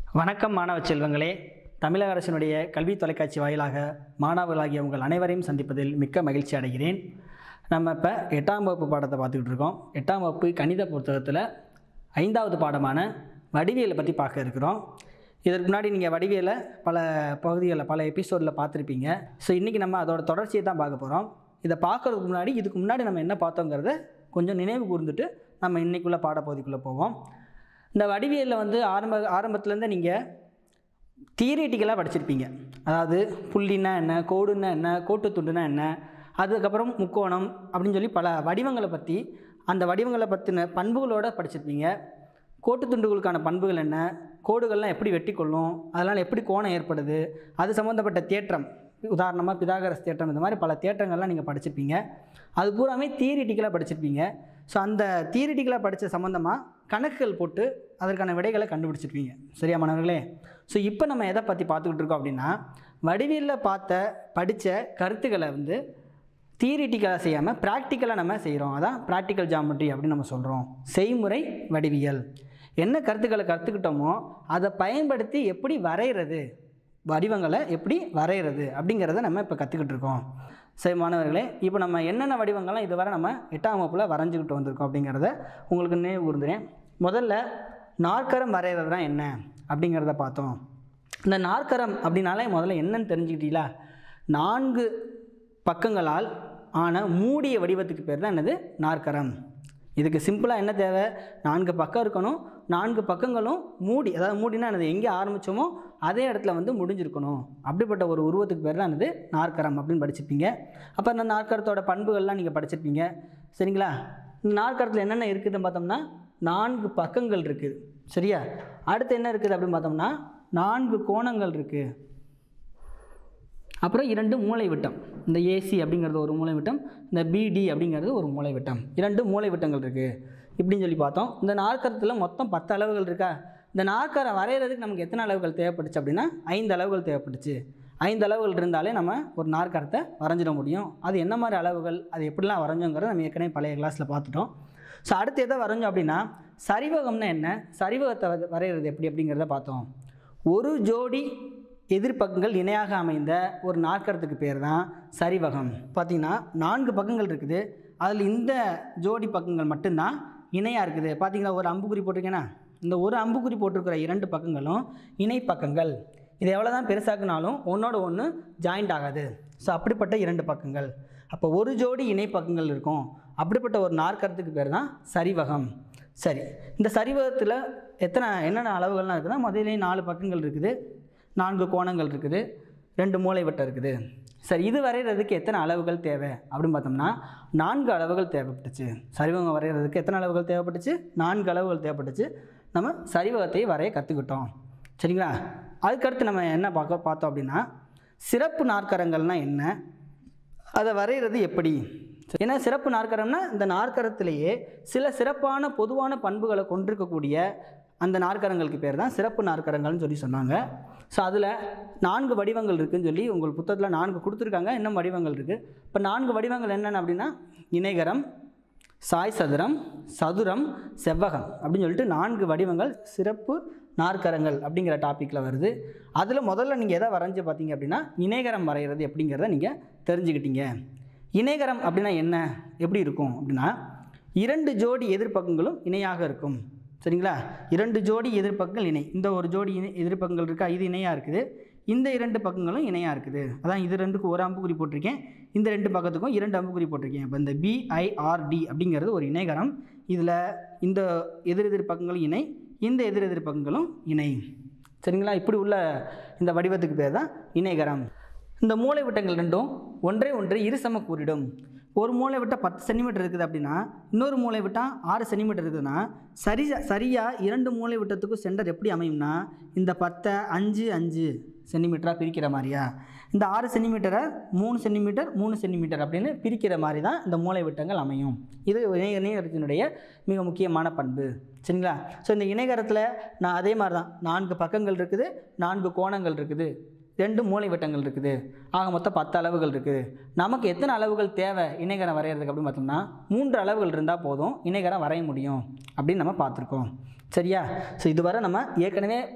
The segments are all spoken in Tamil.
வணக்கம் மாணவ செல்வங்களே தமிழக அரசினுடைய கல்வி தொலைக்காட்சி வாயிலாக மாணவர்களாகிய உங்கள் அனைவரையும் சந்திப்பதில் மிக்க மகிழ்ச்சி அடைகிறேன் நம்ம இப்போ எட்டாம் வகுப்பு பாடத்தை பார்த்துக்கிட்டு இருக்கோம் எட்டாம் வகுப்பு கணித புத்தகத்தில் ஐந்தாவது பாடமான வடிவியலை பற்றி பார்க்க இருக்கிறோம் இதற்கு முன்னாடி நீங்கள் வடிவியலை பல பகுதிகளில் பல எபிசோடில் பார்த்துருப்பீங்க ஸோ இன்றைக்கி நம்ம அதோட தொடர்ச்சியை தான் பார்க்க போகிறோம் இதை பார்க்கறதுக்கு முன்னாடி இதுக்கு முன்னாடி நம்ம என்ன பார்த்தோங்கிறத கொஞ்சம் நினைவு கூர்ந்துட்டு நம்ம இன்றைக்குள்ள பாடப்பகுதிக்குள்ளே போவோம் இந்த வடிவியலில் வந்து ஆரம்ப ஆரம்பத்துலேருந்து நீங்கள் தியரிட்டிக்கலாக படிச்சிருப்பீங்க அதாவது புள்ளினா என்ன கோடுன்னா என்ன கோட்டு துண்டுனா என்ன அதுக்கப்புறம் முக்கோணம் அப்படின்னு சொல்லி பல வடிவங்களை பற்றி அந்த வடிவங்களை பற்றின பண்புகளோட படிச்சிருப்பீங்க கோட்டு துண்டுகளுக்கான பண்புகள் என்ன கோடுகள்லாம் எப்படி வெட்டி கொள்ளும் அதனால் எப்படி கோணம் ஏற்படுது அது சம்மந்தப்பட்ட தேற்றம் உதாரணமாக பிதாகரஸ் தேற்றம் இந்த மாதிரி பல தேற்றங்கள்லாம் நீங்கள் படிச்சிருப்பீங்க அது பூராமே தியரிட்டிக்கலாக படிச்சிருப்பீங்க ஸோ அந்த தியரிட்டிக்கலாக படித்த சம்மந்தமாக கணக்குகள் போட்டு அதற்கான விடைகளை கண்டுபிடிச்சிருப்பீங்க சரியா மாணவர்களே ஸோ இப்போ நம்ம எதை பற்றி பார்த்துக்கிட்டு இருக்கோம் அப்படின்னா வடிவியலில் பார்த்த படித்த கருத்துக்களை வந்து தியரிட்டிக்கலாக செய்யாமல் ப்ராக்டிக்கலாக நம்ம செய்கிறோம் அதான் ப்ராக்டிக்கல் ஜாமெட்ரி அப்படின்னு நம்ம சொல்கிறோம் செய்முறை வடிவியல் என்ன கருத்துக்களை கற்றுக்கிட்டோமோ அதை பயன்படுத்தி எப்படி வரைகிறது வடிவங்களை எப்படி வரைகிறது அப்படிங்கிறத நம்ம இப்போ கற்றுக்கிட்டு இருக்கோம் சரி மாணவர்களே இப்போ நம்ம என்னென்ன வடிவங்கள்லாம் இதுவரை நம்ம எட்டாம் வகுப்பில் வரைஞ்சிக்கிட்டு வந்திருக்கோம் அப்படிங்கிறத உங்களுக்கு நினைவு கூர்ந்துறேன் முதல்ல நாற்கரம் வரைகிறது தான் என்ன அப்படிங்கிறத பார்த்தோம் இந்த நாற்கரம் அப்படின்னாலே முதல்ல என்னன்னு தெரிஞ்சுக்கிட்டீங்களா நான்கு பக்கங்களால் ஆன மூடிய வடிவத்துக்கு பேர் தான் என்னது நாற்கரம் இதுக்கு சிம்பிளாக என்ன தேவை நான்கு பக்கம் இருக்கணும் நான்கு பக்கங்களும் மூடி அதாவது மூடினா என்னது எங்கே ஆரம்பித்தோமோ அதே இடத்துல வந்து முடிஞ்சிருக்கணும் அப்படிப்பட்ட ஒரு உருவத்துக்கு பேர் தான் என்னது நாற்கரம் அப்படின்னு படிச்சிருப்பீங்க அப்போ அந்த நாற்கரத்தோட பண்புகள்லாம் நீங்கள் படிச்சிருப்பீங்க சரிங்களா இந்த நாற்கரத்தில் என்னென்ன இருக்குதுன்னு பார்த்தோம்னா நான்கு பக்கங்கள் இருக்குது சரியா அடுத்து என்ன இருக்குது அப்படின்னு பார்த்தோம்னா நான்கு கோணங்கள் இருக்குது அப்புறம் இரண்டு மூளை விட்டம் இந்த ஏசி அப்படிங்கிறது ஒரு மூளை விட்டம் இந்த பிடி அப்படிங்கிறது ஒரு மூளை விட்டம் இரண்டு மூளை விட்டங்கள் இருக்குது இப்படின்னு சொல்லி பார்த்தோம் இந்த நாற்கரத்தில் மொத்தம் பத்து அளவுகள் இருக்கா இந்த நாற்கரை வரைகிறதுக்கு நமக்கு எத்தனை அளவுகள் தேவைப்பட்டுச்சு அப்படின்னா ஐந்து அளவுகள் தேவைப்பட்டுச்சு ஐந்து அளவுகள் இருந்தாலே நம்ம ஒரு நாற்கரத்தை வரைஞ்சிட முடியும் அது என்ன மாதிரி அளவுகள் அது எப்படிலாம் வரைஞ்சோங்கிறத நம்ம ஏற்கனவே பழைய கிளாஸில் பார்த்துட்டோம் ஸோ அடுத்து எதை வரைஞ்சோம் அப்படின்னா சரிவகம்னா என்ன சரிவகத்தை வ- வரைகிறது எப்படி அப்படிங்கிறத பார்த்தோம் ஒரு ஜோடி எதிர்ப்பக்கங்கள் இணையாக அமைந்த ஒரு நாற்கரத்துக்கு பேர் தான் சரிவகம் பார்த்தீங்கன்னா நான்கு பக்கங்கள் இருக்குது அதில் இந்த ஜோடி பக்கங்கள் மட்டும்தான் இணையாக இருக்குது பார்த்தீங்களா ஒரு அம்புக்குறி போட்டிருக்கேனா இந்த ஒரு அம்புக்குறி போட்டிருக்கிற இரண்டு பக்கங்களும் இணை பக்கங்கள் இது எவ்வளோ தான் பெருசாக்குனாலும் ஒன்றோட ஒன்று ஜாயிண்ட் ஆகாது ஸோ அப்படிப்பட்ட இரண்டு பக்கங்கள் அப்போ ஒரு ஜோடி இணை பக்கங்கள் இருக்கும் அப்படிப்பட்ட ஒரு நாற்கரத்துக்கு பேர் தான் சரிவகம் சரி இந்த சரிவகத்தில் எத்தனை என்னென்ன அளவுகள்லாம் இருக்குதுன்னா முதலே நாலு பக்கங்கள் இருக்குது நான்கு கோணங்கள் இருக்குது ரெண்டு மூளை வட்டம் இருக்குது சரி இது வரைகிறதுக்கு எத்தனை அளவுகள் தேவை அப்படின்னு பார்த்தோம்னா நான்கு அளவுகள் தேவைப்பட்டுச்சு சரிவகம் வரைகிறதுக்கு எத்தனை அளவுகள் தேவைப்பட்டுச்சு நான்கு அளவுகள் தேவைப்பட்டுச்சு நம்ம சரிவகத்தை வரைய கற்றுக்கிட்டோம் சரிங்களா அதுக்கடுத்து நம்ம என்ன பார்க்க பார்த்தோம் அப்படின்னா சிறப்பு நாற்கரங்கள்னால் என்ன அதை வரைகிறது எப்படி ஏன்னா சிறப்பு நாற்கரம்னா இந்த நாற்கரத்திலேயே சில சிறப்பான பொதுவான பண்புகளை கொண்டிருக்கக்கூடிய அந்த நாற்கரங்களுக்கு பேர் தான் சிறப்பு நாற்கரங்கள்னு சொல்லி சொன்னாங்க ஸோ அதில் நான்கு வடிவங்கள் இருக்குன்னு சொல்லி உங்கள் புத்தகத்தில் நான்கு கொடுத்துருக்காங்க இன்னும் வடிவங்கள் இருக்குது இப்போ நான்கு வடிவங்கள் என்னென்ன அப்படின்னா இணைகரம் சாய் சதுரம் சதுரம் செவ்வகம் அப்படின்னு சொல்லிட்டு நான்கு வடிவங்கள் சிறப்பு நாற்கரங்கள் அப்படிங்கிற டாப்பிக்கில் வருது அதில் முதல்ல நீங்கள் எதை வரைஞ்சி பார்த்தீங்க அப்படின்னா இணைகரம் வரைகிறது எப்படிங்கிறத நீங்கள் தெரிஞ்சுக்கிட்டீங்க இணைகரம் அப்படின்னா என்ன எப்படி இருக்கும் அப்படின்னா இரண்டு ஜோடி எதிர்ப்பக்கங்களும் இணையாக இருக்கும் சரிங்களா இரண்டு ஜோடி எதிர்ப்பக்கங்கள் இணை இந்த ஒரு ஜோடி இணை எதிர்ப்பக்கங்கள் இருக்கா இது இணையாக இருக்குது இந்த இரண்டு பக்கங்களும் இணையாக இருக்குது அதான் இது ரெண்டுக்கு ஒரு அம்புக்குறி போட்டிருக்கேன் இந்த ரெண்டு பக்கத்துக்கும் இரண்டு அம்புக்குறி போட்டிருக்கேன் இப்போ இந்த பிஐஆர்டி அப்படிங்கிறது ஒரு இணைகரம் இதில் இந்த எதிர் எதிர் பக்கங்களும் இணை இந்த எதிர் எதிர் பக்கங்களும் இணை சரிங்களா இப்படி உள்ள இந்த வடிவத்துக்கு பேர் தான் இணைகரம் இந்த மூளை விட்டங்கள் ரெண்டும் ஒன்றே ஒன்று இருசம கூறிடும் ஒரு மூளை விட்டால் பத்து சென்டிமீட்டர் இருக்குது அப்படின்னா இன்னொரு மூளை விட்டால் ஆறு சென்டிமீட்டர் இருக்குதுன்னா சரி சரியாக இரண்டு மூளை விட்டத்துக்கும் சென்டர் எப்படி அமையும்னா இந்த பத்தை அஞ்சு அஞ்சு சென்டிமீட்டராக பிரிக்கிற மாதிரியா இந்த ஆறு சென்டிமீட்டரை மூணு சென்டிமீட்டர் மூணு சென்டிமீட்டர் அப்படின்னு பிரிக்கிற மாதிரி தான் இந்த மூளை விட்டங்கள் அமையும் இது இணை இணையத்தினுடைய மிக முக்கியமான பண்பு சரிங்களா ஸோ இந்த இணையகரத்தில் நான் அதே மாதிரி தான் நான்கு பக்கங்கள் இருக்குது நான்கு கோணங்கள் இருக்குது ரெண்டு மூளை வட்டங்கள் இருக்குது ஆக மொத்தம் பத்து அளவுகள் இருக்குது நமக்கு எத்தனை அளவுகள் தேவை இணைகரம் வரைகிறதுக்கு அப்படின்னு பார்த்தோம்னா மூன்று அளவுகள் இருந்தால் போதும் இணைகரம் வரைய முடியும் அப்படின்னு நம்ம பார்த்துருக்கோம் சரியா ஸோ இதுவரை நம்ம ஏற்கனவே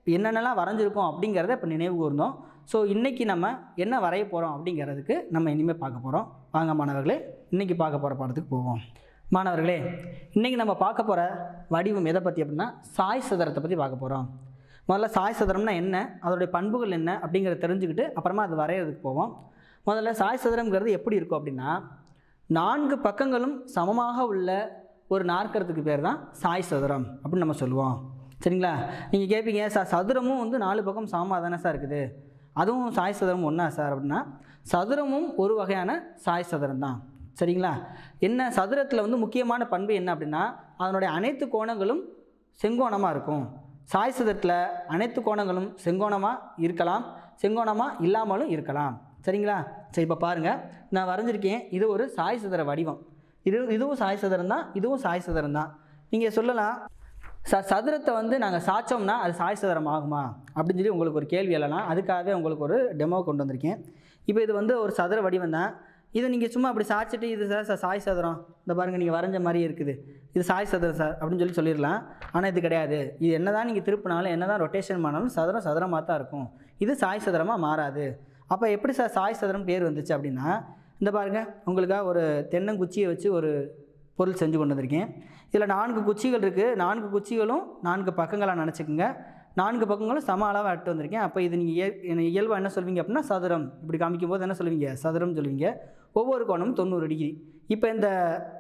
என்னென்னலாம் வரைஞ்சிருக்கோம் அப்படிங்கிறத இப்போ நினைவு கூர்ந்தோம் ஸோ இன்றைக்கி நம்ம என்ன வரைய போகிறோம் அப்படிங்கிறதுக்கு நம்ம இனிமேல் பார்க்க போகிறோம் வாங்க மாணவர்களே இன்றைக்கி பார்க்க போகிற பாடத்துக்கு போவோம் மாணவர்களே இன்றைக்கி நம்ம பார்க்க போகிற வடிவம் எதை பற்றி அப்படின்னா சாய் சதுரத்தை பற்றி பார்க்க போகிறோம் முதல்ல சாய் சதுரம்னா என்ன அதோடைய பண்புகள் என்ன அப்படிங்கிறத தெரிஞ்சுக்கிட்டு அப்புறமா அது வரைகிறதுக்கு போவோம் முதல்ல சாய் சதுரம்ங்கிறது எப்படி இருக்கும் அப்படின்னா நான்கு பக்கங்களும் சமமாக உள்ள ஒரு நாற்கரத்துக்கு பேர் தான் சாய் சதுரம் அப்படின்னு நம்ம சொல்லுவோம் சரிங்களா நீங்கள் கேட்பீங்க சார் சதுரமும் வந்து நாலு பக்கம் சமமாக தானே சார் இருக்குது அதுவும் சாய் சதுரம் ஒன்றா சார் அப்படின்னா சதுரமும் ஒரு வகையான சாய் சதுரம் தான் சரிங்களா என்ன சதுரத்தில் வந்து முக்கியமான பண்பு என்ன அப்படின்னா அதனுடைய அனைத்து கோணங்களும் செங்கோணமாக இருக்கும் சாய் சதுரத்தில் அனைத்து கோணங்களும் செங்கோணமாக இருக்கலாம் செங்கோணமாக இல்லாமலும் இருக்கலாம் சரிங்களா சரி இப்போ பாருங்கள் நான் வரைஞ்சிருக்கேன் இது ஒரு சாய் சதுர வடிவம் இது இதுவும் சாய் சதுரம் தான் இதுவும் சாய் சதுரம் தான் நீங்கள் சொல்லலாம் சார் சதுரத்தை வந்து நாங்கள் சாய்ச்சோம்னா அது சாய் சதுரம் ஆகுமா அப்படின்னு சொல்லி உங்களுக்கு ஒரு கேள்வி எழலாம் அதுக்காகவே உங்களுக்கு ஒரு டெமோ கொண்டு வந்திருக்கேன் இப்போ இது வந்து ஒரு சதுர வடிவம் தான் இதை நீங்கள் சும்மா அப்படி சாய்ச்சிட்டு இது சார் சார் சாய் சதுரம் இந்த பாருங்கள் நீங்கள் வரைஞ்ச மாதிரி இருக்குது இது சாய் சதுரம் சார் அப்படின்னு சொல்லி சொல்லிடலாம் ஆனால் இது கிடையாது இது என்ன தான் நீங்கள் திருப்பினாலும் என்ன தான் ரொட்டேஷன் பண்ணாலும் சதுரம் சதுரமாக தான் இருக்கும் இது சாய் சதுரமாக மாறாது அப்போ எப்படி சார் சாய் சதுரம் பேர் வந்துச்சு அப்படின்னா இந்த பாருங்கள் உங்களுக்காக ஒரு தென்னங்குச்சியை வச்சு ஒரு பொருள் செஞ்சு கொண்டு வந்திருக்கேன் இதில் நான்கு குச்சிகள் இருக்குது நான்கு குச்சிகளும் நான்கு பக்கங்களாக நினச்சிக்கோங்க நான்கு பக்கங்களும் சம அளவாக எடுத்து வந்திருக்கேன் அப்போ இது நீங்கள் இயல்பாக என்ன சொல்வீங்க அப்படின்னா சதுரம் இப்படி காமிக்கும் போது என்ன சொல்லுவீங்க சதுரம் சொல்லுவீங்க ஒவ்வொரு கோணமும் தொண்ணூறு டிகிரி இப்போ இந்த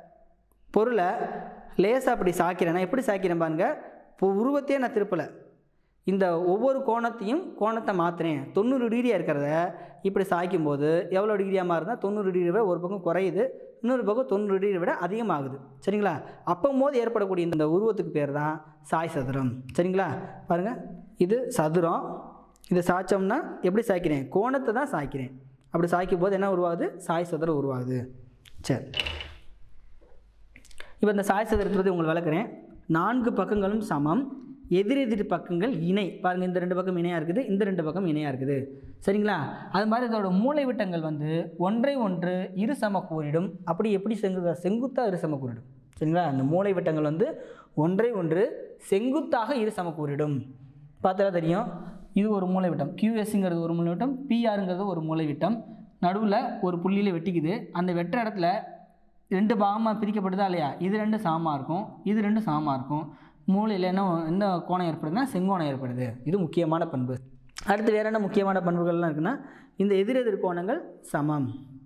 பொருளை லேசாக அப்படி சாய்க்கிறேன் எப்படி சாய்க்கிறேன் பாருங்க இப்போ உருவத்தையே நான் திருப்பலை இந்த ஒவ்வொரு கோணத்தையும் கோணத்தை மாற்றுறேன் தொண்ணூறு டிகிரியாக இருக்கிறத இப்படி சாய்க்கும் போது எவ்வளோ டிகிரியாக மாறுதுன்னா தொண்ணூறு டிகிரி விட ஒரு பக்கம் குறையுது இன்னொரு பக்கம் தொண்ணூறு டிகிரி விட அதிகமாகுது சரிங்களா அப்போம் போது ஏற்படக்கூடிய இந்த உருவத்துக்கு பேர் தான் சாய் சதுரம் சரிங்களா பாருங்கள் இது சதுரம் இதை சாய்ச்சோம்னா எப்படி சாய்க்கிறேன் கோணத்தை தான் சாய்க்கிறேன் அப்படி சாய்க்கும் போது என்ன உருவாகுது சாய் சதுரம் உருவாகுது சரி இப்போ இந்த சாய் சதுரத்தை பற்றி உங்களுக்கு விளக்குறேன் நான்கு பக்கங்களும் சமம் எதிரெதிர் பக்கங்கள் இணை பாருங்கள் இந்த ரெண்டு பக்கம் இணையாக இருக்குது இந்த ரெண்டு பக்கம் இணையாக இருக்குது சரிங்களா அது மாதிரி இதோட மூளை விட்டங்கள் வந்து ஒன்றை ஒன்று இரு சம கூறிடும் அப்படி எப்படி செங்கு செங்குத்தாக இரு சம கூறிடும் சரிங்களா அந்த மூளை விட்டங்கள் வந்து ஒன்றை ஒன்று செங்குத்தாக இரு சம கூறிடும் பார்த்தா தெரியும் இது ஒரு மூளை விட்டம் கியூஎஸ்ங்கிறது ஒரு மூளை விட்டம் பிஆருங்கிறது ஒரு மூளை விட்டம் நடுவில் ஒரு புள்ளியில் வெட்டிக்குது அந்த வெட்டுற இடத்துல ரெண்டு பாகமாக பிரிக்கப்படுதா இல்லையா இது ரெண்டு சமமாக இருக்கும் இது ரெண்டு சமமாக இருக்கும் மூளையில் என்ன என்ன கோணம் ஏற்படுதுன்னா செங்கோணம் ஏற்படுது இது முக்கியமான பண்பு அடுத்து வேறு என்ன முக்கியமான பண்புகள்லாம் இருக்குன்னா இந்த எதிரெதிர் கோணங்கள் சமம்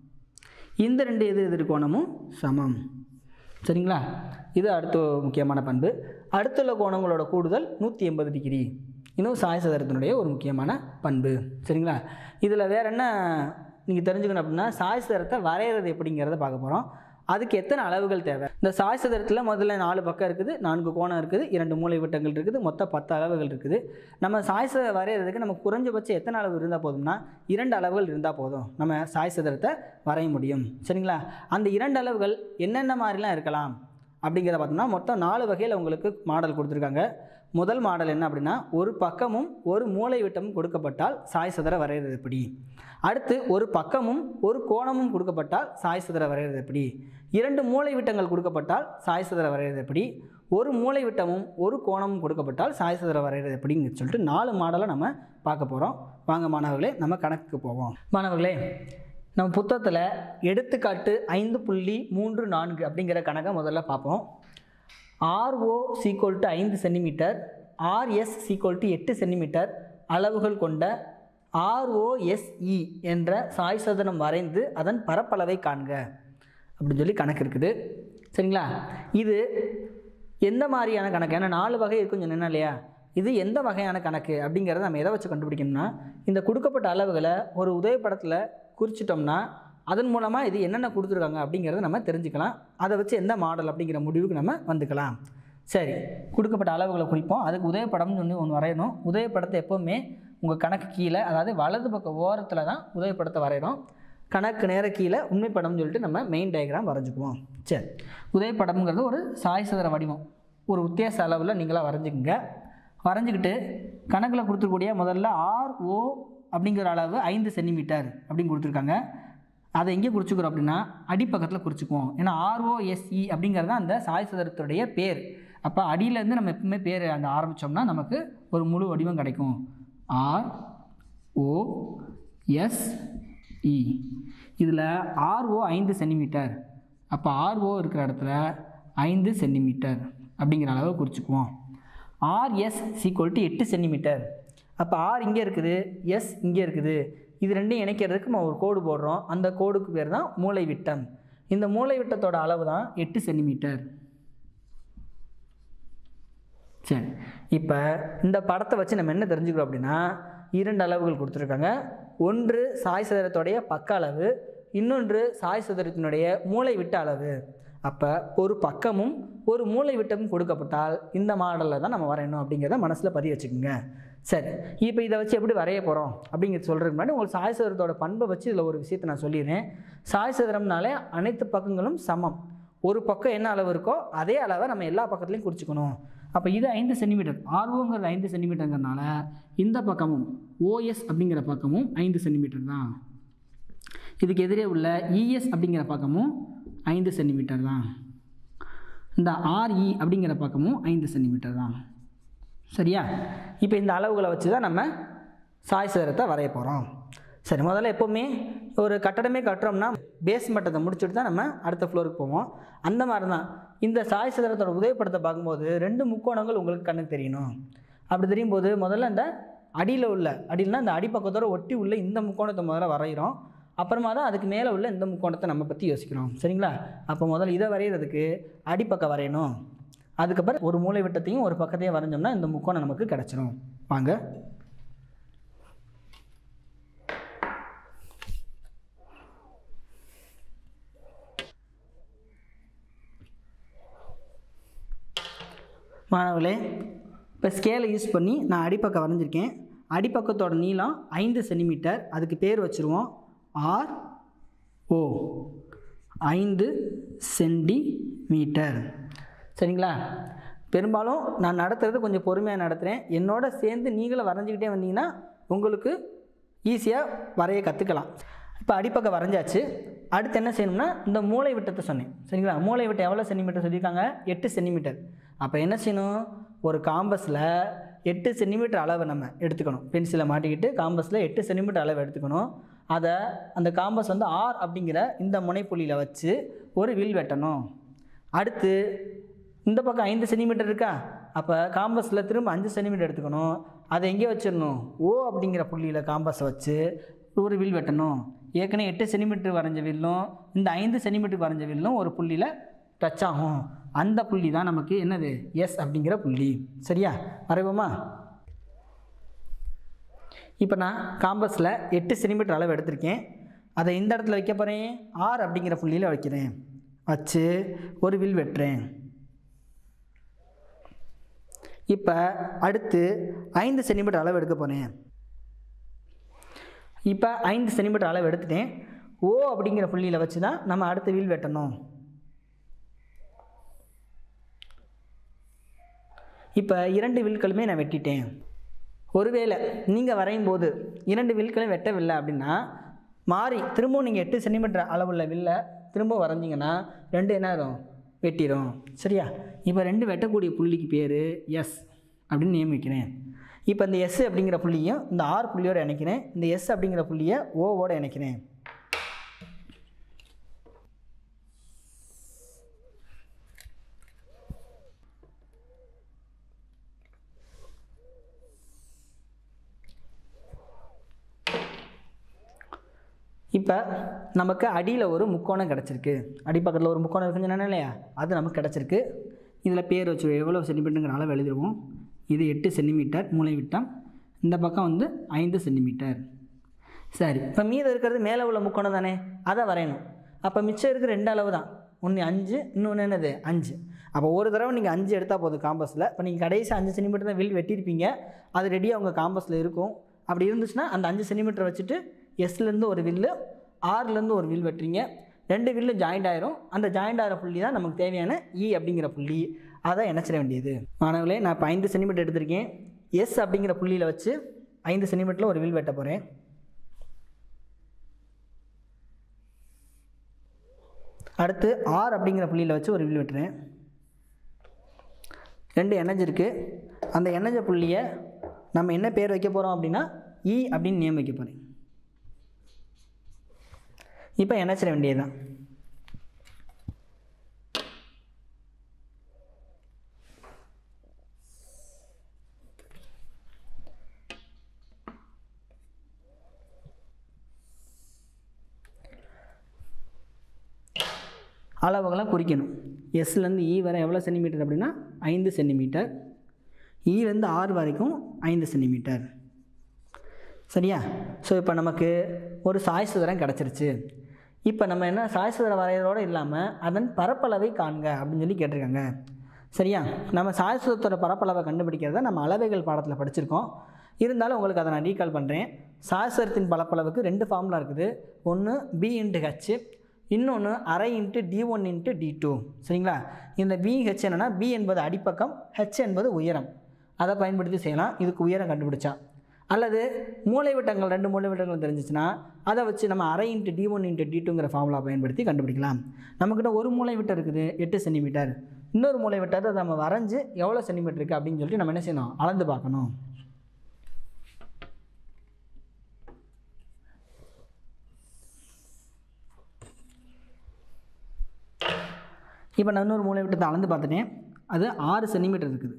இந்த ரெண்டு எதிரெதிர் கோணமும் சமம் சரிங்களா இது அடுத்த முக்கியமான பண்பு அடுத்துள்ள கோணங்களோட கூடுதல் நூற்றி எண்பது டிகிரி இன்னும் சாய் சதுரத்தினுடைய ஒரு முக்கியமான பண்பு சரிங்களா இதில் வேறு என்ன நீங்கள் தெரிஞ்சுக்கணும் அப்படின்னா சாய் சதுரத்தை வரைகிறது எப்படிங்கிறத பார்க்க போகிறோம் அதுக்கு எத்தனை அளவுகள் தேவை இந்த சாய் சதுரத்தில் முதல்ல நாலு பக்கம் இருக்குது நான்கு கோணம் இருக்குது இரண்டு மூலை விட்டங்கள் இருக்குது மொத்தம் பத்து அளவுகள் இருக்குது நம்ம சாய் சதுரம் வரைகிறதுக்கு நமக்கு குறைஞ்சபட்சம் எத்தனை அளவு இருந்தால் போதும்னா இரண்டு அளவுகள் இருந்தால் போதும் நம்ம சாய் சதுரத்தை வரைய முடியும் சரிங்களா அந்த இரண்டு அளவுகள் என்னென்ன மாதிரிலாம் இருக்கலாம் அப்படிங்கிறத பார்த்தோம்னா மொத்தம் நாலு வகையில் உங்களுக்கு மாடல் கொடுத்துருக்காங்க முதல் மாடல் என்ன அப்படின்னா ஒரு பக்கமும் ஒரு மூலை விட்டமும் கொடுக்கப்பட்டால் சாய் சதுர வரைகிறது எப்படி அடுத்து ஒரு பக்கமும் ஒரு கோணமும் கொடுக்கப்பட்டால் சாய் சதுர வரைகிறது எப்படி இரண்டு மூலை விட்டங்கள் கொடுக்கப்பட்டால் சாய் சதுர வரைகிறது எப்படி ஒரு மூலை விட்டமும் ஒரு கோணமும் கொடுக்கப்பட்டால் சாய் சதுர வரைகிறது எப்படின்னு சொல்லிட்டு நாலு மாடலை நம்ம பார்க்க போகிறோம் வாங்க மாணவர்களே நம்ம கணக்குக்கு போவோம் மாணவர்களே நம்ம புத்தகத்தில் எடுத்துக்காட்டு ஐந்து புள்ளி மூன்று நான்கு அப்படிங்கிற கணக்கை முதல்ல பார்ப்போம் ஆர்ஓ சீக்வல் டு ஐந்து சென்டிமீட்டர் ஆர்எஸ் சீக்வல் டு எட்டு சென்டிமீட்டர் அளவுகள் கொண்ட ஆர்ஓஎஸ்இ என்ற சாய் சதுரம் வரைந்து அதன் பரப்பளவை காண்க அப்படின்னு சொல்லி கணக்கு இருக்குது சரிங்களா இது எந்த மாதிரியான கணக்கு ஏன்னா நாலு வகை இருக்கும் சொன்னேன்னா இல்லையா இது எந்த வகையான கணக்கு அப்படிங்கிறத நம்ம எதை வச்சு கண்டுபிடிக்கணும்னா இந்த கொடுக்கப்பட்ட அளவுகளை ஒரு உதவிப்படத்தில் குறிச்சிட்டோம்னா அதன் மூலமாக இது என்னென்ன கொடுத்துருக்காங்க அப்படிங்கிறத நம்ம தெரிஞ்சுக்கலாம் அதை வச்சு எந்த மாடல் அப்படிங்கிற முடிவுக்கு நம்ம வந்துக்கலாம் சரி கொடுக்கப்பட்ட அளவுகளை குறிப்போம் அதுக்கு உதவிப்படம்னு சொல்லி ஒன்று வரையணும் உதவிப்படத்தை எப்போவுமே உங்கள் கணக்கு கீழே அதாவது வலது பக்க ஓரத்தில் தான் உதவிப்படத்தை வரைகிறோம் கணக்கு நேர கீழே உண்மைப்படம்னு சொல்லிட்டு நம்ம மெயின் டயக்ராம் வரைஞ்சுக்குவோம் சரி உதவிப்படம்ங்கிறது ஒரு சாய் சதுர வடிவம் ஒரு உத்தேச அளவில் நீங்களாக வரைஞ்சிக்கங்க வரைஞ்சிக்கிட்டு கணக்கில் கொடுத்துருக்கூடிய முதல்ல ஆர்ஓ அப்படிங்கிற அளவு ஐந்து சென்டிமீட்டர் அப்படின்னு கொடுத்துருக்காங்க அதை எங்கே குறிச்சிக்கிறோம் அப்படின்னா அடிப்பக்கத்தில் குறிச்சிக்குவோம் ஏன்னா ஆர்ஓஎஸ்இ அப்படிங்கிறது தான் அந்த சாய் சதுரத்துடைய பேர் அப்போ அடியிலேருந்து நம்ம எப்பவுமே பேர் அந்த ஆரம்பித்தோம்னா நமக்கு ஒரு முழு வடிவம் கிடைக்கும் ஆர் ஓ எஸ் இ இதில் ஆர்ஓ ஐந்து சென்டிமீட்டர் அப்போ ஆர்ஓ இருக்கிற இடத்துல ஐந்து சென்டிமீட்டர் அப்படிங்கிற அளவை குறிச்சுக்குவோம் ஆர்எஸ் சீக்குவல் டு எட்டு சென்டிமீட்டர் அப்போ ஆர் இங்கே இருக்குது எஸ் இங்கே இருக்குது இது ரெண்டையும் இணைக்கிறதுக்கு நம்ம ஒரு கோடு போடுறோம் அந்த கோடுக்கு பேர் தான் மூளை விட்டம் இந்த மூளை விட்டத்தோட அளவு தான் எட்டு சென்டிமீட்டர் சரி இப்போ இந்த படத்தை வச்சு நம்ம என்ன தெரிஞ்சுக்கிறோம் அப்படின்னா இரண்டு அளவுகள் கொடுத்துருக்காங்க ஒன்று சாய் சதுரத்துடைய பக்க அளவு இன்னொன்று சாய் சதுரத்தினுடைய மூளை விட்ட அளவு அப்போ ஒரு பக்கமும் ஒரு மூளை விட்டமும் கொடுக்கப்பட்டால் இந்த மாடலில் தான் நம்ம வரையணும் அப்படிங்கிறத மனசில் பதிய வச்சுக்கோங்க சரி இப்போ இதை வச்சு எப்படி வரைய போகிறோம் அப்படிங்கிறது சொல்கிறதுக்கு முன்னாடி உங்களுக்கு சாய் சதுரத்தோட பண்பை வச்சு இதில் ஒரு விஷயத்தை நான் சொல்லிடுறேன் சாய் சதுரம்னாலே அனைத்து பக்கங்களும் சமம் ஒரு பக்கம் என்ன அளவு இருக்கோ அதே அளவை நம்ம எல்லா பக்கத்துலையும் குறிச்சிக்கணும் அப்போ இது ஐந்து சென்டிமீட்டர் ஆர்ஓங்கிறது ஐந்து சென்டிமீட்டருங்கிறனால இந்த பக்கமும் ஓஎஸ் அப்படிங்கிற பக்கமும் ஐந்து சென்டிமீட்டர் தான் இதுக்கு எதிரே உள்ள இஎஸ் அப்படிங்கிற பக்கமும் ஐந்து சென்டிமீட்டர் தான் இந்த ஆர்இ அப்படிங்கிற பக்கமும் ஐந்து சென்டிமீட்டர் தான் சரியா இப்போ இந்த அளவுகளை வச்சு தான் நம்ம சாய் சதுரத்தை வரைய போகிறோம் சரி முதல்ல எப்போவுமே ஒரு கட்டடமே கட்டுறோம்னா பேஸ் மட்டத்தை முடிச்சுட்டு தான் நம்ம அடுத்த ஃப்ளோருக்கு போவோம் அந்த மாதிரி தான் இந்த சாய் சதுரத்தோட உதவிப்படத்தை பார்க்கும்போது ரெண்டு முக்கோணங்கள் உங்களுக்கு கண்ணுக்கு தெரியணும் அப்படி தெரியும் போது முதல்ல இந்த அடியில் உள்ள அடியில்னா இந்த அடிப்பக்கத்தோட ஒட்டி உள்ள இந்த முக்கோணத்தை முதல்ல வரைகிறோம் அப்புறமா தான் அதுக்கு மேலே உள்ள இந்த முக்கோணத்தை நம்ம பற்றி யோசிக்கிறோம் சரிங்களா அப்போ முதல்ல இதை வரைகிறதுக்கு அடிப்பக்கம் வரையணும் அதுக்கப்புறம் ஒரு மூளை விட்டத்தையும் ஒரு பக்கத்தையும் வரைஞ்சோம்னா இந்த முக்கோணம் நமக்கு கிடச்சிரும் வாங்க மாணவர்களே இப்போ ஸ்கேலை யூஸ் பண்ணி நான் அடிப்பக்கம் வரைஞ்சிருக்கேன் அடிப்பக்கத்தோட நீளம் ஐந்து சென்டிமீட்டர் அதுக்கு பேர் வச்சுருவோம் ஆர் ஓ ஐந்து சென்டிமீட்டர் சரிங்களா பெரும்பாலும் நான் நடத்துறது கொஞ்சம் பொறுமையாக நடத்துகிறேன் என்னோட சேர்ந்து நீங்களும் வரைஞ்சிக்கிட்டே வந்தீங்கன்னா உங்களுக்கு ஈஸியாக வரைய கற்றுக்கலாம் இப்போ அடிப்பக்கம் வரைஞ்சாச்சு அடுத்து என்ன செய்யணும்னா இந்த மூளை விட்டத்தை சொன்னேன் சரிங்களா மூளை விட்டம் எவ்வளோ சென்டிமீட்டர் சொல்லியிருக்காங்க எட்டு சென்டிமீட்டர் அப்போ என்ன செய்யணும் ஒரு காம்பஸில் எட்டு சென்டிமீட்டர் அளவை நம்ம எடுத்துக்கணும் பென்சிலை மாட்டிக்கிட்டு காம்பஸில் எட்டு சென்டிமீட்டர் அளவு எடுத்துக்கணும் அதை அந்த காம்பஸ் வந்து ஆர் அப்படிங்கிற இந்த முனைப்புள்ளியில் வச்சு ஒரு வில் வெட்டணும் அடுத்து இந்த பக்கம் ஐந்து சென்டிமீட்டர் இருக்கா அப்போ காம்பஸில் திரும்ப அஞ்சு சென்டிமீட்டர் எடுத்துக்கணும் அதை எங்கே வச்சிடணும் ஓ அப்படிங்கிற புள்ளியில் காம்பஸை வச்சு ஒரு வில் வெட்டணும் ஏற்கனவே எட்டு சென்டிமீட்டர் வரைஞ்ச வில்லும் இந்த ஐந்து சென்டிமீட்டர் வரைஞ்ச வில்லும் ஒரு புள்ளியில் டச் ஆகும் அந்த புள்ளி தான் நமக்கு என்னது எஸ் அப்படிங்கிற புள்ளி சரியா வரைவோமா இப்போ நான் காம்பஸில் எட்டு சென்டிமீட்டர் அளவு எடுத்திருக்கேன் அதை இந்த இடத்துல வைக்க போகிறேன் ஆர் அப்படிங்கிற புள்ளியில் வைக்கிறேன் வச்சு ஒரு வில் வெட்டுறேன் இப்போ அடுத்து ஐந்து சென்டிமீட்டர் அளவு எடுக்க போகிறேன் இப்போ ஐந்து சென்டிமீட்டர் அளவு எடுத்துட்டேன் ஓ அப்படிங்கிற புள்ளியில் வச்சு தான் நம்ம அடுத்த வில் வெட்டணும் இப்போ இரண்டு வில்களுமே நான் வெட்டிட்டேன் ஒருவேளை நீங்கள் வரையும் போது இரண்டு வில்களும் வெட்டவில்லை அப்படின்னா மாறி திரும்பவும் நீங்கள் எட்டு சென்டிமீட்டர் அளவுள்ள வில்லை திரும்ப வரைஞ்சிங்கன்னா ரெண்டு என்ன ஆகும் வெட்டிடும் சரியா இப்போ ரெண்டு வெட்டக்கூடிய புள்ளிக்கு பேர் எஸ் அப்படின்னு நியமிக்கிறேன் இப்போ இந்த எஸ் அப்படிங்கிற புள்ளியும் இந்த ஆர் புள்ளியோடு இணைக்கிறேன் இந்த எஸ் அப்படிங்கிற புள்ளியை ஓவோடு இணைக்கிறேன் இப்போ நமக்கு அடியில் ஒரு முக்கோணம் கிடச்சிருக்கு அடிப்பக்கத்தில் ஒரு முக்கோணம் இருக்குன்னு சொன்னேன் இல்லையா அது நமக்கு கிடச்சிருக்கு இதில் பேர் வச்சு எவ்வளோ சென்டிமீட்டருங்கிற அளவு எழுதிடுவோம் இது எட்டு சென்டிமீட்டர் மூளை விட்டம் இந்த பக்கம் வந்து ஐந்து சென்டிமீட்டர் சரி இப்போ மீதம் இருக்கிறது மேலே உள்ள முக்கோணம் தானே அதை வரையணும் அப்போ மிச்சம் இருக்கிற ரெண்டு அளவு தான் ஒன்று அஞ்சு இன்னொன்று என்னது அஞ்சு அப்போ ஒரு தடவை நீங்கள் அஞ்சு எடுத்தால் போதும் காம்பஸில் இப்போ நீங்கள் கடைசி அஞ்சு சென்டிமீட்டர் தான் வில் வெட்டியிருப்பீங்க அது ரெடியாக உங்கள் காம்பஸில் இருக்கும் அப்படி இருந்துச்சுன்னா அந்த அஞ்சு சென்டிமீட்டர் வச்சுட்டு எஸ்லேருந்து ஒரு வில்லு ஆறுலேருந்து ஒரு வில் வெட்டுறீங்க ரெண்டு வில்லும் ஜாயிண்ட் ஆயிரும் அந்த ஜாயிண்ட் ஆகிற புள்ளி தான் நமக்கு தேவையான இ அப்படிங்கிற புள்ளி அதை இணைச்சிட வேண்டியது மாணவர்களே நான் இப்போ ஐந்து சென்டிமீட்டர் எடுத்திருக்கேன் எஸ் அப்படிங்கிற புள்ளியில் வச்சு ஐந்து சென்டிமீட்டரில் ஒரு வில் வெட்ட போகிறேன் அடுத்து ஆர் அப்படிங்கிற புள்ளியில் வச்சு ஒரு வில் வெட்டுறேன் ரெண்டு எண்ணெய் இருக்குது அந்த எண்ணெய் புள்ளியை நம்ம என்ன பேர் வைக்க போகிறோம் அப்படின்னா இ அப்படின்னு நேம் வைக்க போகிறேன் இப்போ இணைச்சிட வேண்டியதுதான் அளவுகளாம் குறிக்கணும் எஸ்லேருந்து இ வரை எவ்வளோ சென்டிமீட்டர் அப்படின்னா ஐந்து சென்டிமீட்டர் இலேருந்து ஆறு வரைக்கும் ஐந்து சென்டிமீட்டர் சரியா ஸோ இப்போ நமக்கு ஒரு சாய் சிதறம் கிடச்சிருச்சு இப்போ நம்ம என்ன சாய் சிதற வரையறோடு இல்லாமல் அதன் பரப்பளவை காண்க அப்படின்னு சொல்லி கேட்டிருக்காங்க சரியா நம்ம சாய் சிதறத்தோட பரப்பளவை கண்டுபிடிக்கிறத நம்ம அளவைகள் பாடத்தில் படிச்சிருக்கோம் இருந்தாலும் உங்களுக்கு அதை நான் ரீகால் பண்ணுறேன் சாய்சரத்தின் பரப்பளவுக்கு ரெண்டு ஃபார்முலா இருக்குது ஒன்று பி இன்ட்டு ஹெச் இன்னொன்று அரை into D one into D two சரிங்களா இந்த பிஹெச் என்னென்னா பி என்பது அடிப்பக்கம் ஹெச் என்பது உயரம் அதை பயன்படுத்தி செய்யலாம் இதுக்கு உயரம் கண்டுபிடிச்சா அல்லது மூலைவிட்டங்கள் ரெண்டு மூலைவிட்டங்கள் தெரிஞ்சிச்சுன்னா அதை வச்சு நம்ம அரை into D one into D டூங்கிற ஃபார்முலா பயன்படுத்தி கண்டுபிடிக்கலாம் நம்மக்கிட்ட ஒரு மூலைவிட்டம் இருக்குது எட்டு சென்டிமீட்டர் இன்னொரு மூலைவிட்டத்தை அதை நம்ம வரைஞ்சி எவ்வளோ சென்டிமீட்டர் இருக்குது அப்படின்னு சொல்லிட்டு நம்ம என்ன செய்யணும் அளந்து பார்க்கணும் இப்போ நான் இன்னொரு மூளை விட்டத்தை அளந்து பார்த்துட்டேன் அது ஆறு சென்டிமீட்டர் இருக்குது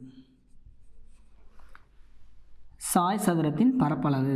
சாய் சதுரத்தின் பரப்பளவு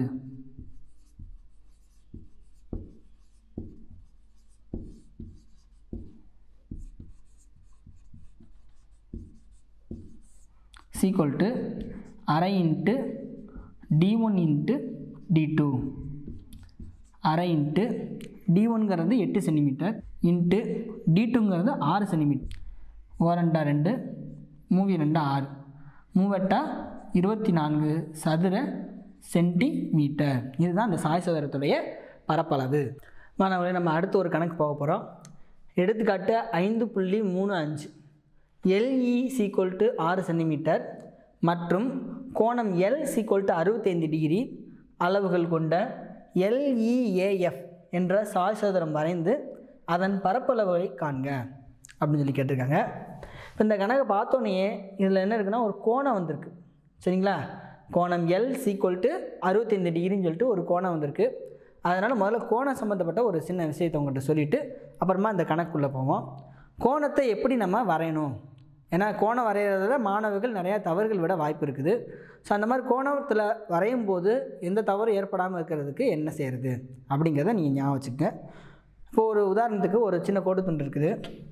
சீக்வல் டு அரை into D one into D two அரை இன்ட்டு டி ஒன்ங்கிறது எட்டு சென்டிமீட்டர் இன்ட்டு டி டூங்கிறது ஆறு சென்டிமீட்டர் ஓரெண்டா ரெண்டு மூவி ரெண்டு ஆறு மூவெட்டா இருபத்தி நான்கு சதுர சென்டிமீட்டர் இதுதான் அந்த சாய் சதுரத்துடைய பரப்பளவு மாணவர்களே நம்ம அடுத்து ஒரு கணக்கு போக போகிறோம் எடுத்துக்காட்டு ஐந்து புள்ளி மூணு அஞ்சு எல்இ சீக்வல் டு ஆறு சென்டிமீட்டர் மற்றும் கோணம் எல் சீக்வல் டு அறுபத்தைந்து டிகிரி அளவுகள் கொண்ட எல்இஏஎஃப் என்ற சாய் சதுரம் வரைந்து அதன் பரப்பளவை காண்க அப்படின்னு சொல்லி கேட்டிருக்காங்க இப்போ இந்த கணக்கை பார்த்தோன்னே இதில் என்ன இருக்குன்னா ஒரு கோணம் வந்திருக்கு சரிங்களா கோணம் எல் சீக்வல் டு அறுபத்தைந்து டிகிரின்னு சொல்லிட்டு ஒரு கோணம் வந்திருக்கு அதனால் முதல்ல கோணம் சம்மந்தப்பட்ட ஒரு சின்ன விஷயத்தை உங்கள்கிட்ட சொல்லிவிட்டு அப்புறமா இந்த கணக்குள்ளே போவோம் கோணத்தை எப்படி நம்ம வரையணும் ஏன்னா கோணம் வரைகிறதுல மாணவர்கள் நிறையா தவறுகள் விட வாய்ப்பு இருக்குது ஸோ அந்த மாதிரி கோணத்தில் வரையும் போது எந்த தவறும் ஏற்படாமல் இருக்கிறதுக்கு என்ன செய்கிறது அப்படிங்கிறத நீங்கள் ஞாபகம் வச்சுக்கங்க இப்போ ஒரு உதாரணத்துக்கு ஒரு சின்ன கோடு துண்டு இருக்குது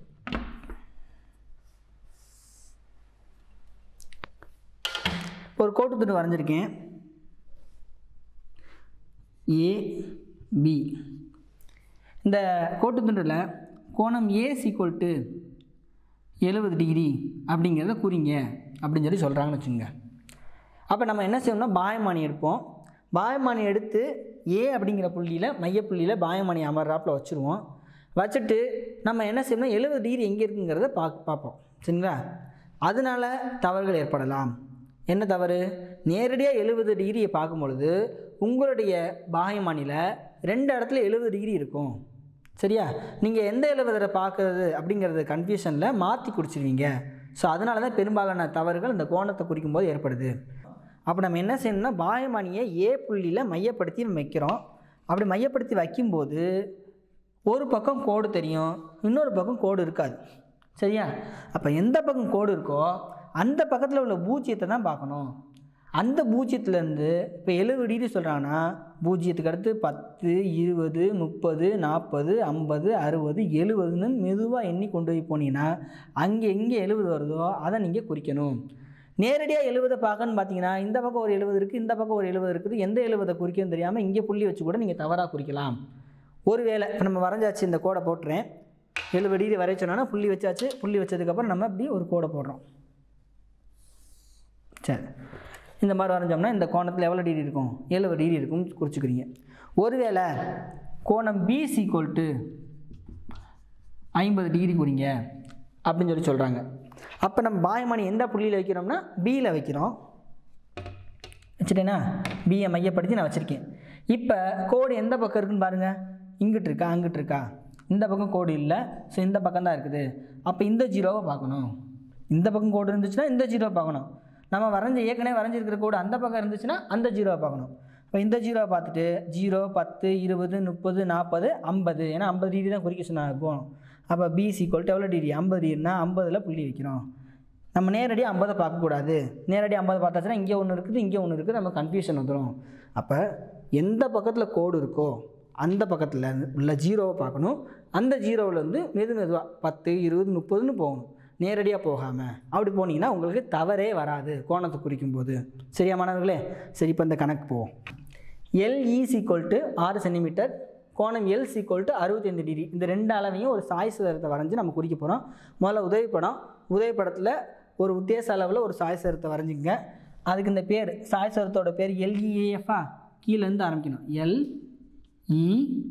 ஒரு கோட்டு துண்டு வரைஞ்சிருக்கேன் ஏ பி இந்த கோட்டு துண்டில் கோணம் ஏ சீக்வல் டு எழுபது டிகிரி அப்படிங்கிறத குறிங்க அப்படின்னு சொல்லி சொல்கிறாங்கன்னு வச்சுங்க அப்போ நம்ம என்ன செய்யணும்னா பாயமானி எடுப்போம் பாயமானி எடுத்து ஏ அப்படிங்கிற புள்ளியில் மையப்புள்ளியில் பாயமானி அமர்றாப்பில் வச்சுருவோம் வச்சுட்டு நம்ம என்ன செய்யணும் எழுபது டிகிரி எங்கே இருக்குங்கிறத பா பார்ப்போம் சரிங்களா அதனால தவறுகள் ஏற்படலாம் என்ன தவறு நேரடியாக எழுபது டிகிரியை பார்க்கும் பொழுது உங்களுடைய பாயமானியில் ரெண்டு இடத்துல எழுபது டிகிரி இருக்கும் சரியா நீங்கள் எந்த எழுபதை பார்க்குறது அப்படிங்கிறது கன்ஃபியூஷனில் மாற்றி குடிச்சிருவீங்க ஸோ அதனால தான் பெரும்பாலான தவறுகள் இந்த கோணத்தை குறிக்கும் போது ஏற்படுது அப்போ நம்ம என்ன செய்யணும்னா பாயமானியை ஏ புள்ளியில் மையப்படுத்தி நம்ம வைக்கிறோம் அப்படி மையப்படுத்தி வைக்கும்போது ஒரு பக்கம் கோடு தெரியும் இன்னொரு பக்கம் கோடு இருக்காது சரியா அப்போ எந்த பக்கம் கோடு இருக்கோ அந்த பக்கத்தில் உள்ள பூஜ்ஜியத்தை தான் பார்க்கணும் அந்த பூஜ்ஜியத்துலேருந்து இப்போ எழுபது டிகிரி சொல்கிறாங்கன்னா பூஜ்ஜியத்துக்கு அடுத்து பத்து இருபது முப்பது நாற்பது ஐம்பது அறுபது எழுபதுன்னு மெதுவாக எண்ணி கொண்டு போய் போனீங்கன்னா அங்கே எங்கே எழுபது வருதோ அதை நீங்கள் குறிக்கணும் நேரடியாக எழுபதை பார்க்கணும்னு பார்த்தீங்கன்னா இந்த பக்கம் ஒரு எழுபது இருக்குது இந்த பக்கம் ஒரு எழுபது இருக்குது எந்த எழுபதை குறிக்கணும் தெரியாமல் இங்கே புள்ளி வச்சு கூட நீங்கள் தவறாக குறிக்கலாம் ஒருவேளை இப்போ நம்ம வரைஞ்சாச்சு இந்த கோடை போட்டுறேன் எழுபது டிகிரி வரைய சொன்னோன்னா புள்ளி வச்சாச்சு புள்ளி வச்சதுக்கப்புறம் நம்ம இப்படி ஒரு கோடை போடுறோம் சரி இந்த மாதிரி வரைஞ்சோம்னா இந்த கோணத்தில் எவ்வளோ டிகிரி இருக்கும் எழுபது டிகிரி இருக்கும்னு குறிச்சிக்கிறீங்க ஒருவேளை கோணம் பி சீக்வல் டு ஐம்பது டிகிரி குறிங்க அப்படின்னு சொல்லி சொல்கிறாங்க அப்போ நம்ம பாயமணி எந்த புள்ளியில் வைக்கிறோம்னா பியில் வைக்கிறோம் வச்சுட்டேன்னா பியை மையப்படுத்தி நான் வச்சுருக்கேன் இப்போ கோடு எந்த பக்கம் இருக்குன்னு பாருங்கள் இங்கிட்டு இருக்கா அங்கிட்டு இருக்கா இந்த பக்கம் கோடு இல்லை ஸோ இந்த பக்கம் தான் இருக்குது அப்போ இந்த ஜீரோவை பார்க்கணும் இந்த பக்கம் கோடு இருந்துச்சுன்னா இந்த ஜீரோவை பார்க்கணும் நம்ம வரைஞ்ச ஏற்கனவே வரைஞ்சிருக்கிற கோடு அந்த பக்கம் இருந்துச்சுன்னா அந்த ஜீரோவை பார்க்கணும் இப்போ இந்த ஜீரோவை பார்த்துட்டு ஜீரோ பத்து இருபது முப்பது நாற்பது ஐம்பது ஏன்னா ஐம்பது டிகிரி தான் குறிக்க சொன்னாங்க கோணம் அப்போ பிசி கொல்ட்டு எவ்வளோ டிகிரி ஐம்பது டிகிரினா ஐம்பதில் புள்ளி வைக்கிறோம் நம்ம நேரடியாக ஐம்பதை பார்க்கக்கூடாது நேரடியாக ஐம்பது பார்த்தாச்சுன்னா இங்கே ஒன்று இருக்குது இங்கே ஒன்று இருக்குது நம்ம கன்ஃபியூஷன் வந்துடும் அப்போ எந்த பக்கத்தில் கோடு இருக்கோ அந்த பக்கத்தில் உள்ள ஜீரோவை பார்க்கணும் அந்த ஜீரோவில் வந்து மெது மெதுவாக பத்து இருபது முப்பதுன்னு போகணும் நேரடியாக போகாமல் அப்படி போனீங்கன்னா உங்களுக்கு தவறே வராது கோணத்தை குறிக்கும் போது சரியா மாணவர்களே சரி இப்போ இந்த கணக்கு போவோம் எல்இ சீக்வல் டு ஆறு சென்டிமீட்டர் கோணம் எல் சீக்வல் டு அறுபத்தைந்து டிகிரி இந்த ரெண்டு அளவையும் ஒரு சாய் சிதறத்தை வரைஞ்சி நம்ம குறிக்க போகிறோம் முதல்ல உதவி படம் உதவி படத்தில் ஒரு உத்தேச அளவில் ஒரு சாய் சிதறத்தை வரைஞ்சிங்க அதுக்கு இந்த பேர் சாய் சிதறத்தோட பேர் எல்இஏஎஃப்ஆ கீழேருந்து ஆரம்பிக்கணும் எல் இ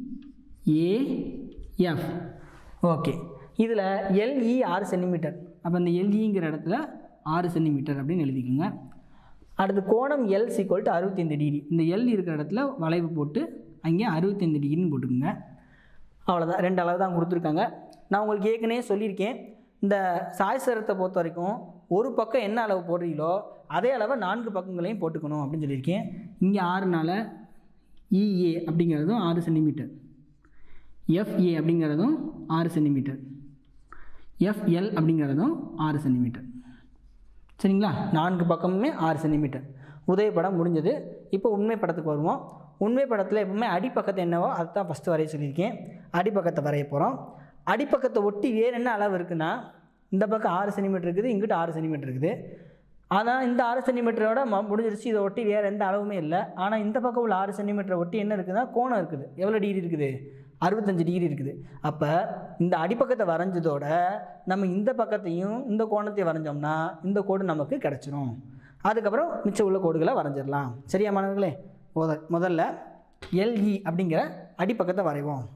ஏஎஃப் ஓகே இதில் எல்இ ஆறு சென்டிமீட்டர் அப்போ இந்த எல்இங்கிற இடத்துல ஆறு சென்டிமீட்டர் அப்படின்னு எழுதிக்கோங்க அடுத்து கோணம் எல் சீக்வல் டு அறுபத்தைந்து டிகிரி இந்த எல் இருக்கிற இடத்துல வளைவு போட்டு அங்கே அறுபத்தைந்து டிகிரின்னு போட்டுக்கோங்க அவ்வளோதான் ரெண்டு அளவு தான் கொடுத்துருக்காங்க நான் உங்களுக்கு ஏற்கனவே சொல்லியிருக்கேன் இந்த சாய்சரத்தை பொறுத்த வரைக்கும் ஒரு பக்கம் என்ன அளவு போடுறீங்களோ அதே அளவை நான்கு பக்கங்களையும் போட்டுக்கணும் அப்படின்னு சொல்லியிருக்கேன் இங்கே ஆறுனால இஏ அப்படிங்கிறதும் ஆறு சென்டிமீட்டர் எஃப்ஏ அப்படிங்கிறதும் ஆறு சென்டிமீட்டர் எஃப்எல் அப்படிங்கிறதும் ஆறு சென்டிமீட்டர் சரிங்களா நான்கு பக்கமுமே ஆறு சென்டிமீட்டர் உதவி படம் முடிஞ்சது இப்போ உண்மை படத்துக்கு வருவோம் உண்மை படத்தில் எப்பவுமே அடிப்பக்கத்தை என்னவோ அதுதான் ஃபஸ்ட்டு வரைய சொல்லியிருக்கேன் அடிப்பக்கத்தை வரைய போகிறோம் அடிப்பக்கத்தை ஒட்டி வேறு என்ன அளவு இருக்குன்னா இந்த பக்கம் ஆறு சென்டிமீட்டர் இருக்குது இங்கிட்ட ஆறு சென்டிமீட்டர் இருக்குது ஆனால் இந்த ஆறு சென்டிமீட்டரோட ம முடிஞ்சிருச்சு இதை ஒட்டி வேறு எந்த அளவுமே இல்லை ஆனால் இந்த பக்கம் உள்ள ஆறு சென்டிமீட்டரை ஒட்டி என்ன இருக்குதுன்னா கோணம் இருக்குது எவ்வளோ டிகிரி இருக்குது அறுபத்தஞ்சு டிகிரி இருக்குது அப்போ இந்த அடிப்பக்கத்தை வரைஞ்சதோட நம்ம இந்த பக்கத்தையும் இந்த கோணத்தையும் வரைஞ்சோம்னா இந்த கோடு நமக்கு கிடச்சிரும் அதுக்கப்புறம் மிச்சம் உள்ள கோடுகளை வரைஞ்சிடலாம் சரியா மாணவர்களே முத முதல்ல எல்இ அப்படிங்கிற அடிப்பக்கத்தை வரைவோம்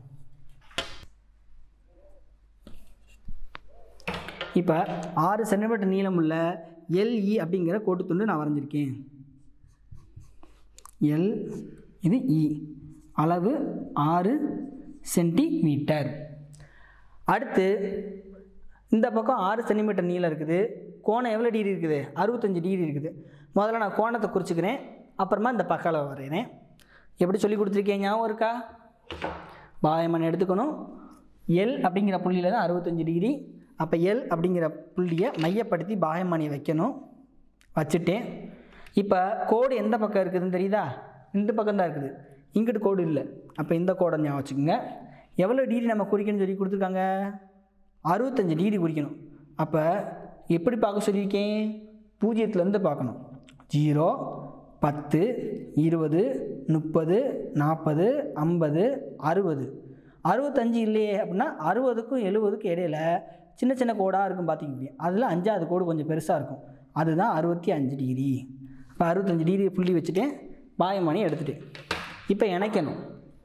இப்போ ஆறு சென்டிமீட்டர் நீளமுள்ள எல்இ அப்படிங்கிற கோட்டுத்துண்டு நான் வரைஞ்சிருக்கேன் எல் இது இ அளவு ஆறு சென்டிமீட்டர் அடுத்து இந்த பக்கம் ஆறு சென்டிமீட்டர் நீளம் இருக்குது கோணம் எவ்வளோ டிகிரி இருக்குது அறுபத்தஞ்சு டிகிரி இருக்குது முதல்ல நான் கோணத்தை குறிச்சிக்கிறேன் அப்புறமா இந்த பக்க அளவு வரைகிறேன் எப்படி சொல்லி கொடுத்துருக்கேன் ஞாபகம் இருக்கா பாயமன் எடுத்துக்கணும் எல் அப்படிங்கிற புள்ளியில் தான் அறுபத்தஞ்சு டிகிரி அப்போ எல் அப்படிங்கிற புள்ளியை மையப்படுத்தி பாயமணியை வைக்கணும் வச்சுட்டேன் இப்போ கோடு எந்த பக்கம் இருக்குதுன்னு தெரியுதா இந்த பக்கம் தான் இருக்குது இங்கிட்டு கோடு இல்லை அப்போ இந்த கோடை ஞாபகம் வச்சுக்கோங்க எவ்வளோ டிகிரி நம்ம குறிக்கணும்னு சொல்லி கொடுத்துருக்காங்க அறுபத்தஞ்சு டிகிரி குறிக்கணும் அப்போ எப்படி பார்க்க சொல்லியிருக்கேன் பூஜ்ஜியத்துலேருந்து பார்க்கணும் ஜீரோ பத்து இருபது முப்பது நாற்பது ஐம்பது அறுபது அறுபத்தஞ்சு இல்லையே அப்படின்னா அறுபதுக்கும் எழுபதுக்கும் இடையில சின்ன சின்ன கோடாக இருக்கும் பார்த்திங்க அதில் அஞ்சாவது கோடு கொஞ்சம் பெருசாக இருக்கும் அதுதான் அறுபத்தி அஞ்சு டிகிரி இப்போ அறுபத்தஞ்சு டிகிரி புள்ளி வச்சுட்டேன் பாயமணி எடுத்துட்டேன் இப்போ இணைக்கணும்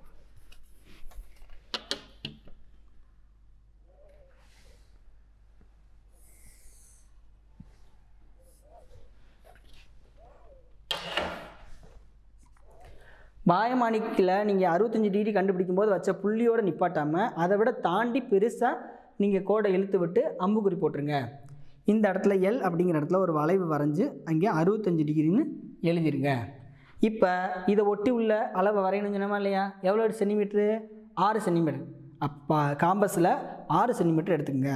பாயமானிக்கில் நீங்கள் அறுபத்தஞ்சு டிகிரி கண்டுபிடிக்கும் போது வச்ச புள்ளியோடு நிப்பாட்டாமல் அதை விட தாண்டி பெருசாக நீங்கள் கோடை இழுத்து விட்டு அம்புக்குறி போட்டுருங்க இந்த இடத்துல எல் அப்படிங்கிற இடத்துல ஒரு வளைவு வரைஞ்சி அங்கே அறுபத்தஞ்சு டிகிரின்னு எழுதிருங்க இப்போ இதை ஒட்டி உள்ள அளவை வரையணும் சொன்னோமா இல்லையா எவ்வளோ சென்டிமீட்ரு ஆறு சென்டிமீட்டர் அப்போ காம்பஸில் ஆறு சென்டிமீட்டர் எடுத்துக்கங்க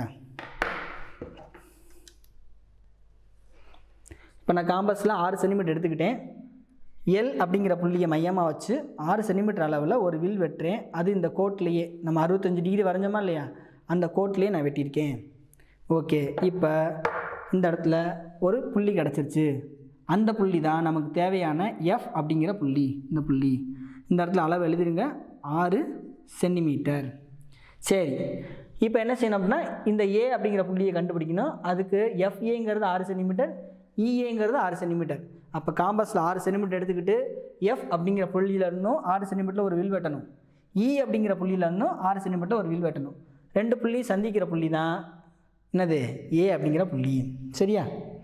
இப்போ நான் காம்பஸில் ஆறு சென்டிமீட்டர் எடுத்துக்கிட்டேன் எல் அப்படிங்கிற புள்ளியை மையமாக வச்சு ஆறு சென்டிமீட்டர் அளவில் ஒரு வில் வெட்டுறேன் அது இந்த கோட்லேயே நம்ம அறுபத்தஞ்சு டிகிரி வரைஞ்சோமா இல்லையா அந்த கோட்லேயே நான் வெட்டியிருக்கேன் ஓகே இப்போ இந்த இடத்துல ஒரு புள்ளி கிடச்சிருச்சு அந்த புள்ளி தான் நமக்கு தேவையான எஃப் அப்படிங்கிற புள்ளி இந்த புள்ளி இந்த இடத்துல அளவு எழுதிருங்க ஆறு சென்டிமீட்டர் சரி இப்போ என்ன செய்யணும் அப்படின்னா இந்த ஏ அப்படிங்கிற புள்ளியை கண்டுபிடிக்கணும் அதுக்கு எஃப்ஏங்கிறது ஆறு சென்டிமீட்டர் இஏங்கிறது ஆறு சென்டிமீட்டர் அப்போ காம்பஸில் ஆறு சென்டிமீட்டர் எடுத்துக்கிட்டு எஃப் அப்படிங்கிற புள்ளியில் இருந்தும் ஆறு சென்டிமீட்டரில் ஒரு வில் வெட்டணும் இ அப்படிங்கிற புள்ளியில் இருந்தும் ஆறு சென்டிமீட்டர் ஒரு வில் வெட்டணும் ரெண்டு புள்ளி சந்திக்கிற புள்ளி தான் என்னது ஏ அப்படிங்கிற புள்ளி சரியா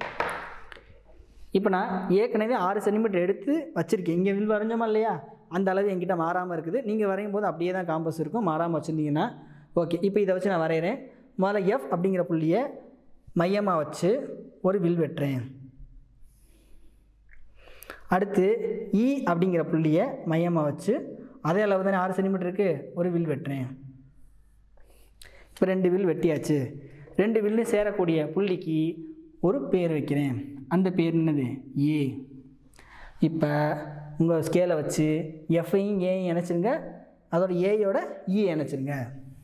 இப்போ நான் ஏற்கனவே ஆறு சென்டிமீட்டர் எடுத்து வச்சுருக்கேன் இங்கே வில் வரைஞ்சோமா இல்லையா அந்த அளவு என்கிட்ட மாறாமல் இருக்குது நீங்கள் வரையும் போது அப்படியே தான் காம்பஸ் இருக்கும் மாறாமல் வச்சுருந்தீங்கன்னா ஓகே இப்போ இதை வச்சு நான் வரைகிறேன் முதல்ல எஃப் அப்படிங்கிற புள்ளியை மையமாக வச்சு ஒரு வில் வெட்டுறேன் அடுத்து இ அப்படிங்கிற புள்ளியை மையமாக வச்சு அதே அளவு தானே ஆறு சென்டிமீட்டர் இருக்குது ஒரு வில் வெட்டுறேன் இப்போ ரெண்டு வில் வெட்டியாச்சு ரெண்டு வில்லும் சேரக்கூடிய புள்ளிக்கு ஒரு பேர் வைக்கிறேன் அந்த பேர் என்னது ஏ இப்போ உங்கள் ஸ்கேலை வச்சு எஃப்ஐயும் ஏயும் இணைச்சிருங்க அதோட ஏயோட இ இணைச்சிருங்க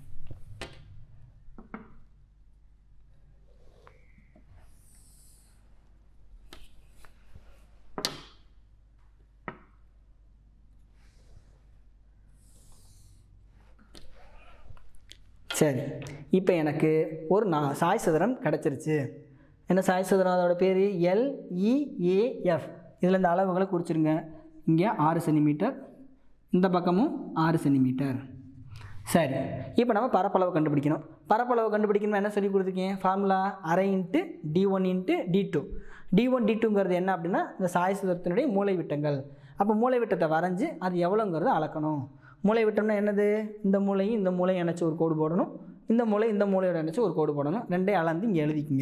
சரி இப்போ எனக்கு ஒரு நான் சாய் சதுரம் கிடச்சிருச்சு என்ன சாய் சதுரம் அதோட பேர் எல்இஏஎஃப் இதில் இந்த அளவுகளை குறிச்சிருங்க இங்கே ஆறு சென்டிமீட்டர் இந்த பக்கமும் ஆறு சென்டிமீட்டர் சரி இப்போ நம்ம பரப்பளவு கண்டுபிடிக்கணும் பரப்பளவு கண்டுபிடிக்கணும் என்ன சொல்லி கொடுத்துருக்கேன் ஃபார்முலா அரை into D one into D two D one D டூங்கிறது என்ன அப்படின்னா இந்த சாய் சதுரத்தினுடைய மூளை விட்டங்கள் அப்போ மூளை விட்டத்தை வரைஞ்சி அது எவ்வளோங்கிறத அளக்கணும் மூளை விட்டம்னா என்னது இந்த மூளையும் இந்த மூளையும் இணைச்சி ஒரு கோடு போடணும் இந்த மூளை இந்த மூளையோட இணைச்சி ஒரு கோடு போடணும் ரெண்டையும் அளந்து இங்கே எழுதிக்கிங்க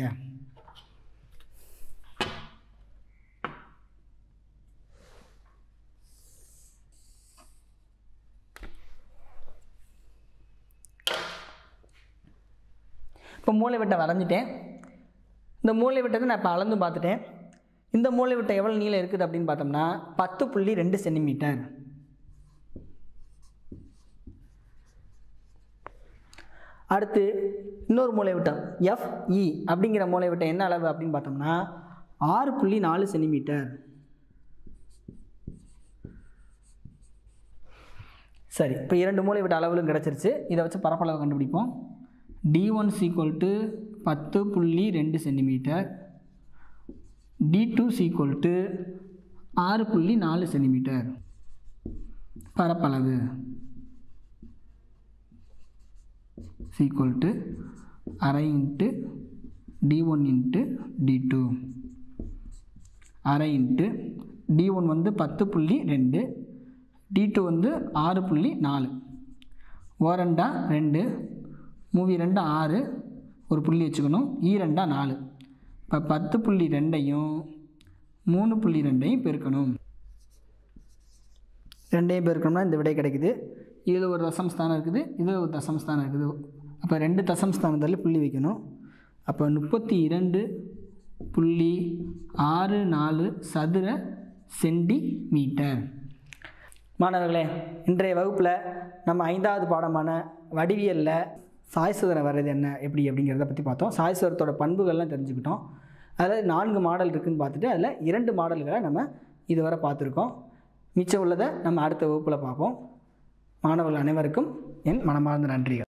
இப்போ மூளை விட்டை வரைஞ்சிட்டேன் இந்த மூளை விட்டத்தை நான் இப்போ அளந்து பார்த்துட்டேன் இந்த மூளை விட்டம் எவ்வளோ நீளம் இருக்குது அப்படின்னு பார்த்தோம்னா பத்து புள்ளி ரெண்டு சென்டிமீட்டர் அடுத்து இன்னொரு மூளை விட்டம் எஃப்இ அப்படிங்கிற மூளை விட்டம் என்ன அளவு அப்படின்னு பார்த்தோம்னா ஆறு புள்ளி நாலு சென்டிமீட்டர் சரி இப்போ இரண்டு மூளை விட்ட அளவுகளும் கிடச்சிருச்சு இதை வச்சு பரப்பளவு கண்டுபிடிப்போம் டி ஒன் சீக்வல் டு பத்து புள்ளி ரெண்டு centimetre D two equal to ஆறு புள்ளி நாலு சென்டிமீட்டர் பரப்பளவு சீக்வல் டு அரை into D one into D two அரை இன்ட்டு டி ஒன் வந்து பத்து புள்ளி ரெண்டு டி டூ வந்து ஆறு புள்ளி நாலு ஓரெண்டா ரெண்டு மூவி ரெண்டு ஆறு ஒரு புள்ளி வச்சுக்கணும் ஈ ரெண்டா நாலு இப்போ பத்து புள்ளி ரெண்டையும் மூணு புள்ளி ரெண்டையும் பெருக்கணும் ரெண்டையும் பெருக்கணும்னா இந்த விடை கிடைக்குது இதில் ஒரு தசம் ஸ்தானம் இருக்குது இதில் ஒரு தசம் ஸ்தானம் இருக்குது அப்போ ரெண்டு தசம் ஸ்தானத்தில் புள்ளி வைக்கணும் அப்போ முப்பத்தி இரண்டு புள்ளி ஆறு நாலு சதுர சென்டிமீட்டர் மாணவர்களே இன்றைய வகுப்பில் நம்ம ஐந்தாவது பாடமான வடிவியலில் சாய்சுதரம் வர்றது என்ன எப்படி அப்படிங்கிறத பற்றி பார்த்தோம் சாய்சுதரத்தோட பண்புகள்லாம் தெரிஞ்சுக்கிட்டோம் அதில் நான்கு மாடல் இருக்குதுன்னு பார்த்துட்டு அதில் இரண்டு மாடல்களை நம்ம இதுவரை பார்த்துருக்கோம் மிச்சம் உள்ளதை நம்ம அடுத்த வகுப்பில் பார்ப்போம் மாணவர்கள் அனைவருக்கும் என் மனமார்ந்த நன்றிகள்